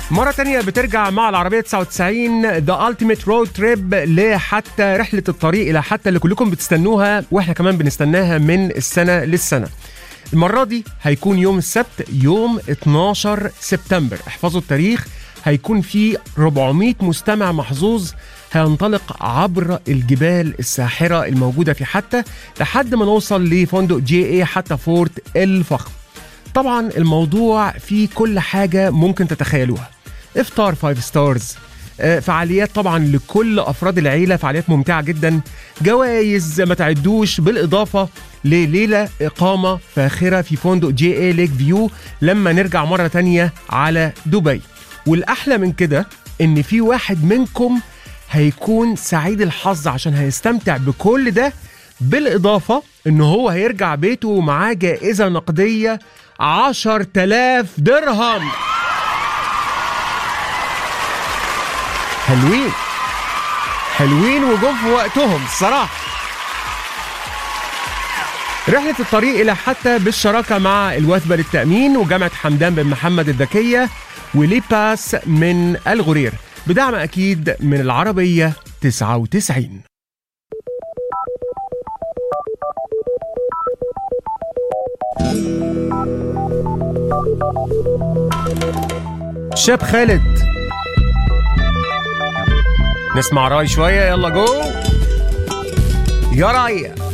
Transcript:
مرة تانية بترجع مع العربية 99 ذا التيميت رود تريب لحتى رحلة الطريق إلى حتى اللي كلكم بتستنوها وإحنا كمان بنستناها من السنة للسنة. المرة دي هيكون يوم السبت يوم 12 سبتمبر، احفظوا التاريخ هيكون في 400 مستمع محظوظ هينطلق عبر الجبال الساحرة الموجودة في حتى لحد ما نوصل لفندق جي اي حتى فورت الفخم. طبعا الموضوع فيه كل حاجة ممكن تتخيلوها افطار فايف ستارز آه، فعاليات طبعا لكل افراد العيله فعاليات ممتعه جدا جوائز ما تعدوش بالاضافه لليله اقامه فاخره في فندق جي اي ليك فيو لما نرجع مره تانية على دبي والاحلى من كده ان في واحد منكم هيكون سعيد الحظ عشان هيستمتع بكل ده بالاضافه ان هو هيرجع بيته ومعاه جائزه نقديه 10000 درهم حلوين حلوين وجم في وقتهم الصراحه رحلة الطريق إلى حتى بالشراكة مع الوثبة للتأمين وجامعة حمدان بن محمد الذكية ولي باس من الغرير بدعم أكيد من العربية 99 شاب خالد نسمع راي شوية يلا جو يا راي